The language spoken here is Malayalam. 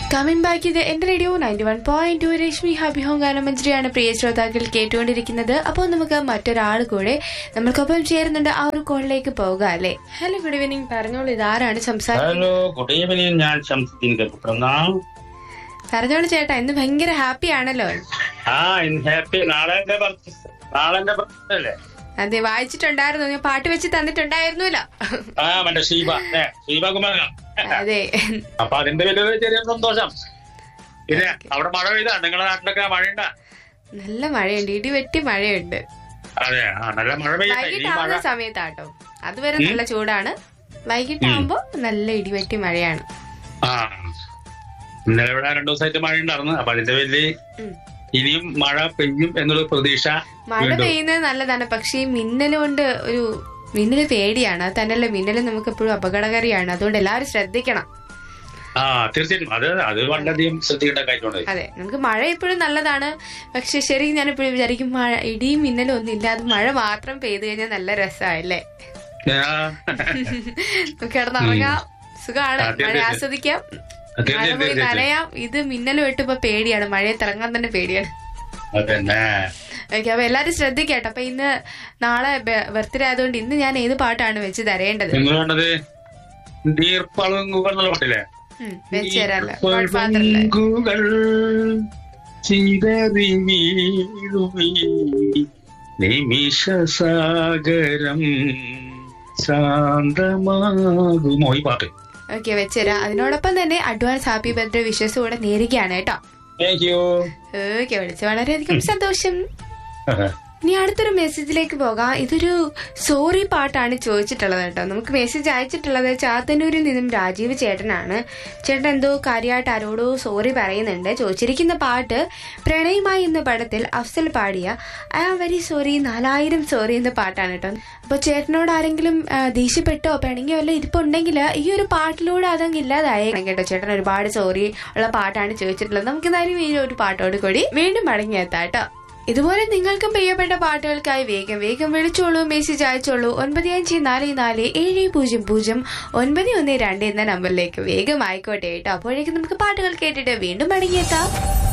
കമ്മിങ് ബാക്ക് ഇത് എന്റെ radio ninety one point two Rashmi happy home ഗാനമഞ്ജരിയാണ് പ്രിയ ശ്രോതാക്കൾ കേട്ടുകൊണ്ടിരിക്കുന്നത് അപ്പോൾ നമുക്ക് മറ്റൊരാൾ കൂടെ നമ്മൾക്കൊപ്പം ചേരുന്നുണ്ട് ആ ഒരു കോളിലേക്ക് പോകുക അല്ലേ ഹലോ ഗുഡ് ഈവനിങ് പറഞ്ഞോളൂ ഇതാരാണ് സംസാരിക്കുന്നത് ഹലോ ഗുഡ് ഈവനിങ് ഞാൻ ശംസുദ്ദീൻ കൽപ്പറ്റ പറഞ്ഞോളൂ ചേട്ടാ ഇന്ന് ഭയങ്കര ഹാപ്പി ആണല്ലോ ആ ഇന്ന് ഹാപ്പി നാളെ എന്റെ birth- നാളെ എന്റെ birthday അല്ലേ അതെ വായിച്ചിട്ടുണ്ടായിരുന്നു ഞാൻ പാട്ട് വെച്ച് തന്നിട്ടുണ്ടായിരുന്നല്ലോ ആ മറ്റേ ഷീബ ഏ, ഷീബ കുമാരൻ അതെ അപ്പൊ അതിന്റെ വലിയൊരു ചെറിയ സന്തോഷം പിന്നെ അവിടെ മഴ പെയ്താ നിങ്ങളുടെ നാട്ടിലൊക്കെ മഴയുണ്ട നല്ല മഴയുണ്ട് ഇടി വെട്ടി മഴയുണ്ട് അതെ ആ നല്ല മഴ പെയ്യട്ടെ ഈ മഴ വൈകിട്ടാവുന്ന സമയത്താട്ടോ അതുവരെ നല്ല ചൂടാണ് വൈകിട്ടാവുമ്പോ നല്ല ഇടിവെട്ടി മഴയാണ് ആ ഇന്നലെ ഇവിടെ രണ്ടു ദിവസമായിട്ട് മഴ ഉണ്ടായിരുന്നു അപ്പൊ അതിന്റെ വലിയ ഉം. ഇനിയും മഴ പെയ്യും എന്നുള്ള പ്രതീക്ഷ മഴ വീണ്ടും. പെയ്യുന്നത് നല്ലതാണ് പക്ഷേ ഈ മിന്നൽ കൊണ്ട് ഒരു മിന്നല് പേടിയാണ് അത് തന്നെയല്ല മിന്നൽ നമുക്ക് എപ്പോഴും അപകടകാരിയാണ് അതുകൊണ്ട് എല്ലാവരും ശ്രദ്ധിക്കണം ആ തീർച്ചയായിട്ടും അത് അത് വളരെയധികം ശ്രദ്ധിക്കേണ്ട കാര്യമുണ്ട് അതെ നമുക്ക് മഴ എപ്പോഴും നല്ലതാണ് പക്ഷെ ശരിക്കും ഞാൻ എപ്പോഴും വിചാരിക്കും മഴ ഇടിയും മിന്നലും ഒന്നും ഇല്ലാതെ മഴ മാത്രം പെയ്തു കഴിഞ്ഞാൽ നല്ല രസമല്ലേ ആ, നമുക്ക് കിടന്നുറങ്ങാം സുഖമാണ് ആ, മഴ തീർച്ചയായും. ആസ്വദിക്കാം മഴ തീർച്ചയായും പോയി തീർച്ചയായും നനയാം ഇത് മിന്നൽ വെട്ടുമ്പോ പേടിയാണ് മഴയത്ത് ഇറങ്ങാൻ തന്നെ പേടിയാണ് അതന്നെ ഓക്കെ അപ്പൊ എല്ലാരും ശ്രദ്ധിക്കട്ടെ അപ്പൊ ഇന്ന് നാളെ ബർത്ത്ഡേ ആയതുകൊണ്ട് ഇന്ന് ഞാൻ ഏത് പാട്ടാണ് വെച്ച് തരേണ്ടത് നിങ്ങൾ കണ്ടത് നീർപ്പളുങ്കുകൾ എന്നുള്ള പാട്ടില്ലേ ഉം, വെച്ച് തരാല്ലേ ഗോഡ് ഫാദറില് നീർപ്പളുങ്കുകൾ ചിതറി വീഴുമീ നിമിഷ സാഗരം ശാന്തമാകുമോ ഈ പാട്ട് ഓക്കെ വെച്ചുതരാം അതിനോടൊപ്പം തന്നെ അഡ്വാൻസ് ഹാപ്പി ബർത്ത്ഡേ വിഷസ് കൂടെ നേരുകയാണ് കേട്ടോ താങ്ക് യു ഓക്കെ വിളിച്ച് വളരെയധികം സന്തോഷം ഇനി അടുത്തൊരു മെസ്സേജിലേക്ക് പോകാം ഇതൊരു സോറി പാട്ടാണ് ചോദിച്ചിട്ടുള്ളത് കേട്ടോ നമുക്ക് മെസ്സേജ് അയച്ചിട്ടുള്ളത് ചാത്തന്നൂരിൽ നിന്നും രാജീവ് ചേട്ടനാണ് ചേട്ടൻ എന്തോ കാര്യമായിട്ട് ആരോടോ സോറി പറയുന്നുണ്ട് ചോദിച്ചിരിക്കുന്ന പാട്ട് പ്രണയമായി എന്ന പടത്തിൽ അഫ്സൽ പാടിയ ഐ ആം വെരി സോറി നാലായിരം സോറി എന്ന പാട്ടാണ് കേട്ടോ അപ്പൊ ചേട്ടനോട് ആരെങ്കിലും ആ, ദേഷ്യപ്പെട്ടോ പിണങ്ങിയോ വല്ല ഇരിപ്പുണ്ടെങ്കിൽ ഈ ഒരു പാട്ടിലൂടെ അതങ്ങ് ഇല്ലാതായേ കേട്ടോ ചേട്ടൻ ഒരുപാട് സോറി ഉള്ള പാട്ടാണ് ചോദിച്ചിട്ടുള്ളത് നമുക്ക് എന്തായാലും ഈ ഒരു പാട്ടോട് കൂടി വീണ്ടും മടങ്ങിയെത്താം കേട്ടോ ഇതുപോലെ നിങ്ങൾക്കും പ്രിയപ്പെട്ട പാട്ടുകൾക്കായി വേഗം വേഗം വിളിച്ചോളൂ മെസ്സേജ് അയച്ചോളൂ ഒൻപത് അഞ്ച് നാല് നാല് ഏഴ് പൂജ്യം പൂജ്യം ഒൻപത് ഒന്ന് രണ്ട് എന്ന നമ്പറിലേക്ക് വേഗം ആയിക്കോട്ടെ കേട്ടോ അപ്പോഴേക്കും നമുക്ക് പാട്ടുകൾ കേട്ടിട്ട് വീണ്ടും മടങ്ങിയെത്താം